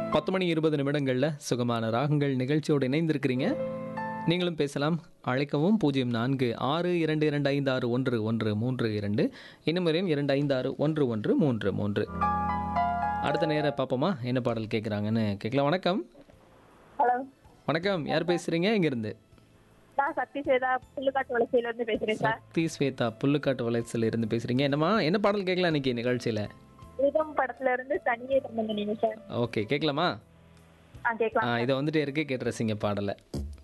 பத்து மணி இருபது நிமிடங்களில் சுகமான ராகங்கள் நிகழ்ச்சியோடு இணைந்திருக்கிறீங்க நீங்களும் பேசலாம் அழைக்கவும் பூஜ்ஜியம் நான்கு ஆறு இரண்டு இரண்டு ஐந்து ஆறு ஒன்று ஒன்று மூன்று இரண்டு இன்னும் முறையும் இரண்டு ஐந்து ஆறு ஒன்று ஒன்று மூன்று மூன்று அடுத்த நேர பார்ப்போமா என்ன பாடல் கேட்குறாங்கன்னு கேட்கலாம் வணக்கம் ஹலோ வணக்கம் யார் பேசுகிறீங்க இங்கேருந்து நான் சக்தி சேதா புல்லுக்காட்டு வளர்ச்சியில இருந்து பேசுறேன் சார் சக்தி ஸ்வேதா புல்லுக்காட்டு வளையத்தில் இருந்து பேசுகிறீங்க என்னம்மா என்ன பாடல் கேட்கலாம் இன்னைக்கு நிகழ்ச்சியில் ரிதம் படத்துல இருந்து தனியே தம்பங்க நீங்க சார் ஓகே கேட்கலாமா ஆ கேட்கலாம் ஆ இதை வந்துட்டே இருக்கு கேட்டு ரசிங்க பாடலை